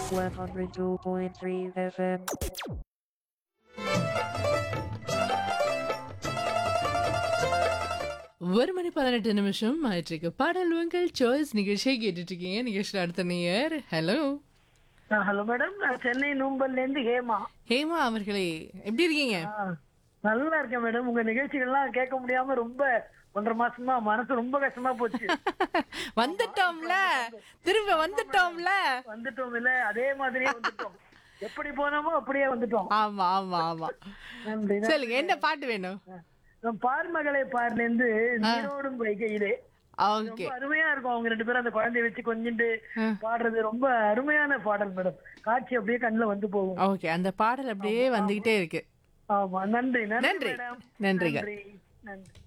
102.3 FM. ஒரு மணி பதினெட்டு நிமிஷம் ஆயிட்டிருக்கு பாடல் உங்கள் சாய்ஸ் நிகழ்ச்சியை கேட்டுட்டு இருக்கீங்க நிகழ்ச்சியில் அடுத்த நேயர் ஹலோ ஹலோ மேடம் நான் சென்னை நூம்பல்ல இருந்து ஹேமா ஹேமா அவர்களே எப்படி இருக்கீங்க ஆ, நல்லா இருக்கேன் மேடம் உங்க நிகழ்ச்சிகள்லாம் கேட்க முடியாம ரொம்ப ஒன்றரை மாசமா மனசு ரொம்ப கஷ்டமா போச்சு வந்துட்டோம்ல திரும்ப வந்துட்டோம்ல வந்துட்டோம் இல்ல அதே மாதிரியே வந்துட்டோம் எப்படி போனோமோ அப்படியே வந்துட்டோம் ஆமா ஆமா ஆமா நன்றி சொல்லுங்க என்ன பாட்டு வேணும் நான் பார்மகளை பார்ல இருந்து நீரோடும் வைகையிலே ஓகே ரொம்ப அருமையா இருக்கும் அவங்க ரெண்டு பேரும் அந்த குழந்தைய வச்சு கொஞ்சிட்டு பாடுறது ரொம்ப அருமையான பாடல் மேடம் காட்சி அப்படியே கண்ணுல வந்து போகும் ஓகே அந்த பாடல் அப்படியே வந்துகிட்டே இருக்கு ஆமா நன்றி நன்றி நன்றி. மேடம் நன்றிங்க. நன்றி நன்றி